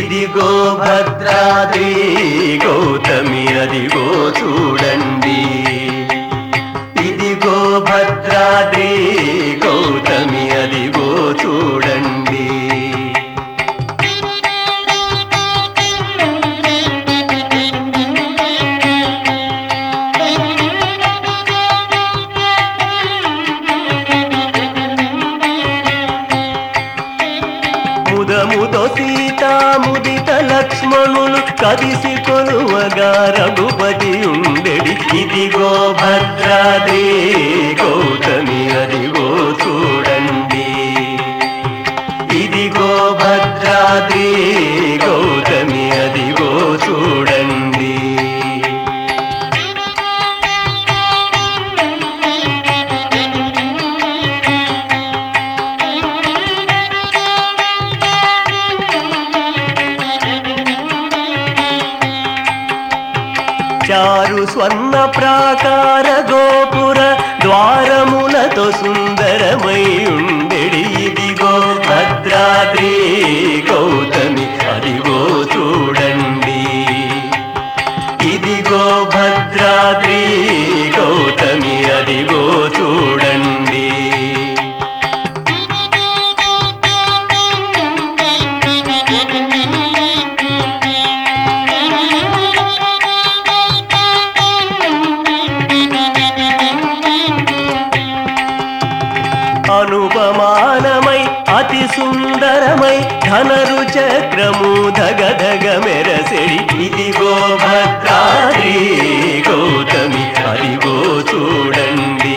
ఇదిగో భద్రాద్రి గౌతమి అదిగో చూడండి ఇదిగో భద్రాద్రి గౌతమి అదిగో చూడండి ముదముతో సీతా ముదిత లక్ష్మణులు కదిసి కొలువగా రఘుపతి ఉండెడి ఇదిగో భద్రాద్రి గౌతమి అదిగో చూడండి ఇదిగో భద్రాద్రి గౌతమి అదిగో చూడండి చారు స్వర్ణ ప్రాకార గోపుర ద్వారములతో సుందరమై ఉండెడి ఇదిగో భద్రాద్రి గౌతమి అదిగో చూడండి ఇదిగో భద్రాద్రి గౌతమి అదిగో చూడండి అనుపమానమై అతి సుందరమై ధనరు చక్రము ధగధగ మెరసెడి ఇదిగో భద్రాద్రి గౌతమి అదిగో చూడండి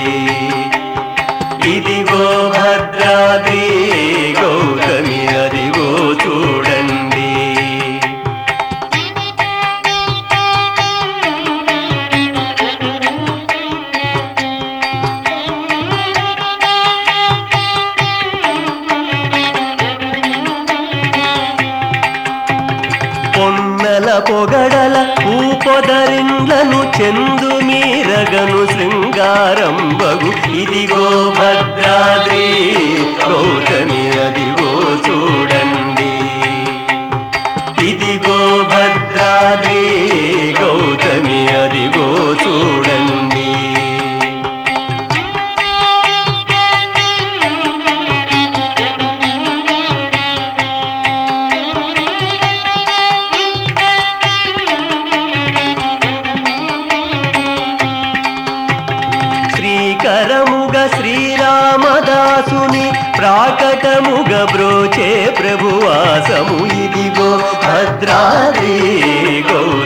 ఇదిగో భద్రాద్రి గౌతమి అదిగో చూడండి పొన్నల పొగడల పూపొదరిండ్లను చెందు మీరగను శృంగారం బగు ఇదిగో భద్రాద్రి గౌతమి అదిగో చూడండి ఇదిగో భద్రాద్రి గౌతమి అదిగో చూడండి శ్రీకరముగ శ్రీరామదాసుని ప్రాకటముగ బ్రోచే ప్రభువాసము ఇదిగో భద్రాద్రి గౌ